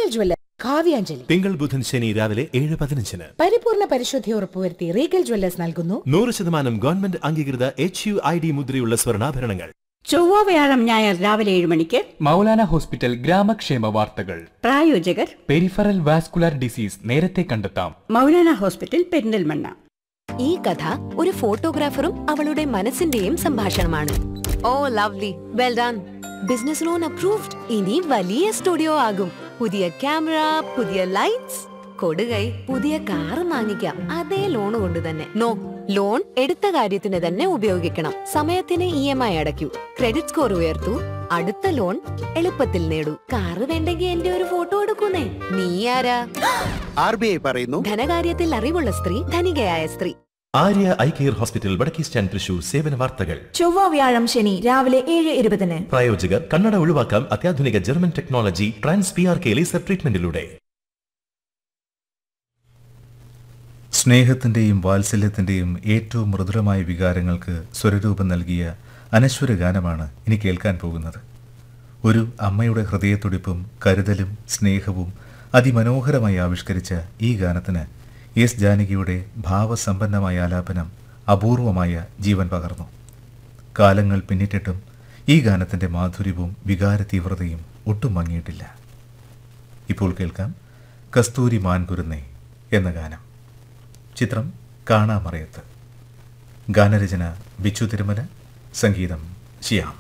jeweller കാവ്യാഞ്ജലി തിങ്കൾ ബുധൻ ശനി രാവിലെ ഏഴ് പതിനഞ്ചിന് പരിപൂർണ പരിശുദ്ധി ഉറപ്പുവരുത്തി റീഗൽ ജ്വല്ലേഴ്സ് നൽകുന്നു നൂറ് ശതമാനം ഗവൺമെന്റ് അംഗീകൃത എച്ച് യു ഐ ഡി മുദ്രയുള്ള സ്വർണ്ണാഭരണങ്ങൾ ചൊവ്വ വ്യാഴം ഞായർ രാവിലെ ഏഴ് മണിക്ക് മൗലാന ഹോസ്പിറ്റൽ ഗ്രാമക്ഷേമ വാർത്തകൾ പ്രായോജകർ പെരിഫറൽ വാസ്കുലാർ ഡിസീസ് നേരത്തെ കണ്ടെത്താം മൗലാന ഹോസ്പിറ്റൽ പെരിന്തൽമണ്ണ ഈ കഥ ഒരു ഫോട്ടോഗ്രാഫറും അവളുടെ മനസ്സിന്റെയും സംഭാഷണമാണ് oh lovely well done business loan approved ഇനി വലിയ സ്റ്റുഡിയോ ആകും പുതിയ ക്യാമറ പുതിയ ലൈറ്റ്സ് കൊടുകൈ പുതിയ കാർ വാങ്ങിക്കാം അതേ ലോൺ കൊണ്ട് തന്നെ നോ ലോൺ എടുത്ത കാര്യത്തിന് തന്നെ ഉപയോഗിക്കണം സമയത്തിന് ഇ എം ഐ അടയ്ക്കൂ ക്രെഡിറ്റ് സ്കോർ ഉയർത്തൂ അടുത്ത ലോൺ എളുപ്പത്തിൽ നേടൂ കാറ് വേണ്ടെങ്കിൽ എന്റെ ഒരു ഫോട്ടോ എടുക്കുന്നേ നീ ആരാ ആർ ബി ഐ പറയുന്നു ധനകാര്യത്തിൽ അറിവുള്ള സ്ത്രീ ധനികയായ സ്ത്രീ ആര്യ ഐ കെയർ ഹോസ്പിറ്റൽ വടക്കേ സ്റ്റാൻഡ് തൃശൂർ സേവന വാർത്തകൾ ചൊവ്വ വ്യാഴം ശനി രാവിലെ ഏഴ് ഇരുപതിന് പ്രായോജകർ കണ്ണട ഒഴിവാക്കാം അത്യാധുനിക German technology trans P R K laser ട്രീറ്റ്മെന്റിലൂടെ സ്നേഹത്തിൻ്റെയും വാത്സല്യത്തിൻ്റെയും ഏറ്റവും മൃദുലമായ വികാരങ്ങൾക്ക് സ്വരരൂപം നൽകിയ അനശ്വര ഗാനമാണ് ഇനി കേൾക്കാൻ പോകുന്നത് ഒരു അമ്മയുടെ ഹൃദയത്തുടിപ്പും കരുതലും സ്നേഹവും അതിമനോഹരമായി ആവിഷ്കരിച്ച ഈ ഗാനത്തിന് എസ് ജാനകിയുടെ ഭാവസമ്പന്നമായ ആലാപനം അപൂർവമായ ജീവൻ പകർന്നു കാലങ്ങൾ പിന്നിട്ടിട്ടും ഈ ഗാനത്തിൻ്റെ മാധുര്യവും വികാര തീവ്രതയും ഒട്ടും മങ്ങിയിട്ടില്ല ഇപ്പോൾ കേൾക്കാം കസ്തൂരി മാൻകുരുന്നേ എന്ന ഗാനം ചിത്രം കാണാമറയത്ത് ഗാനരചന ബിച്ചു തിരുമല സംഗീതം ശ്യാം